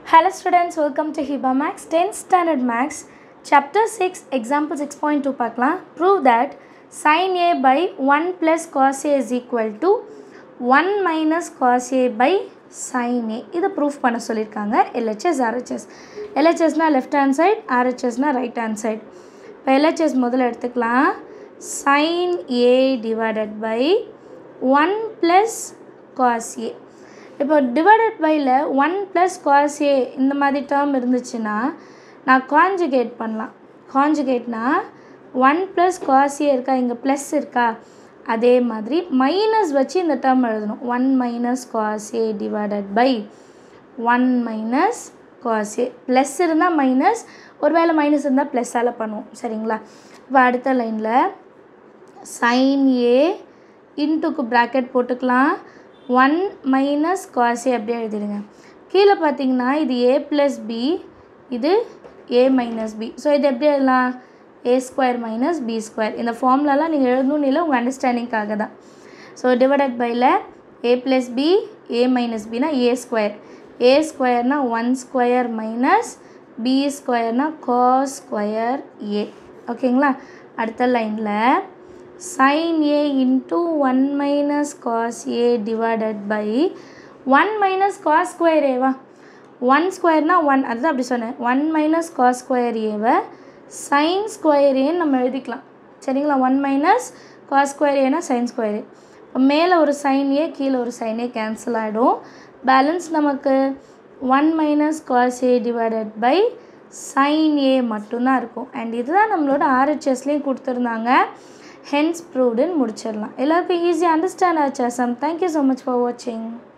Hello students, welcome to Hiba Max 10th Standard Max Chapter 6 Example 6.2 பார்க்கலாம் Prove that sin A by 1 plus cos A is equal to 1 minus cos A by sin A இதை proof பண்ண சொல்லியிருக்காங்க LHS RHS LHSனா left hand side RHSனா right hand side இப்போ LHS முதல்ல எடுத்துக்கலாம் sin A divided by 1 plus cos A இப்போ divided பையில் ஒன் ப்ளஸ் காஸ் ஏ இந்த மாதிரி டேர்ம் இருந்துச்சுன்னா நான் காஞ்சுகேட் பண்ணலாம் காஞ்சுகேட்னா ஒன் ப்ளஸ் காஸ் ஏ இருக்கா இங்கே ப்ளஸ் இருக்கா அதே மாதிரி மைனஸ் வச்சு இந்த டேர்ம் எழுதணும் one minus cos A divided by one minus cos A plus இருந்தால் மைனஸ் ஒருவேளை மைனஸ் இருந்தால் ப்ளஸ்ஸால் பண்ணுவோம் சரிங்களா இப்போ அடுத்த லைனில் சைன் ஏ இன்ட்டுக்கு ப்ராக்கெட் போட்டுக்கலாம் ஒன் மைனஸ் காசே அப்படியே எழுதிடுங்க கீழே பார்த்தீங்கன்னா இது ஏ ப்ளஸ் பி இது ஏ மைனஸ் பி ஸோ இது எப்படி எழுதலாம் A square minus B square இந்த ஃபார்ம்லலாம் நீங்கள் எழுதணும்னு இல்லை உங்கள் அண்டர்ஸ்டாண்டிங்காக தான் ஸோ டிவைடட் பையில் A plus B A minus பினா ஏ ஸ்கொயர் ஏ ஸ்கொயர்னா ஒன் ஸ்கொயர் மைனஸ் பி ஸ்கொயர்னா காஸ் ஸ்கொயர் ஏ ஓகேங்களா அடுத்த லைனில் sin a into 1 minus cos a divided by 1 minus cos square a வா 1 ஸ்கொயர்னா ஒன் அதுதான் அப்படி சொன்னேன் ஒன் மைனஸ் காஸ் ஸ்கொயர் ஏவை சைன் ஸ்கொயர் ஏன்னு நம்ம எழுதிக்கலாம் சரிங்களா ஒன் மைனஸ் காஸ் ஸ்கொயர் ஏனா சைன் ஸ்கொயர் இப்போ மேலே ஒரு சைன் ஏ கீழே ஒரு சைன் ஏ கேன்சல் ஆகிடும் பேலன்ஸ் நமக்கு one minus cos A divided by sin A மட்டும்தான் இருக்கும் அண்ட் இதுதான் நம்மளோட ஆர்ஹெச்எஸ்லேயும் கொடுத்துருந்தாங்க ஹென்ஸ் ப்ரூவ்டுன்னு முடிச்சிடலாம் எல்லாருக்கும் ஈஸியாக அண்டர்ஸ்டாண்ட் ஆச்சா சம் தேங்க்யூ ஸோ மச் ஃபார் வாட்சிங்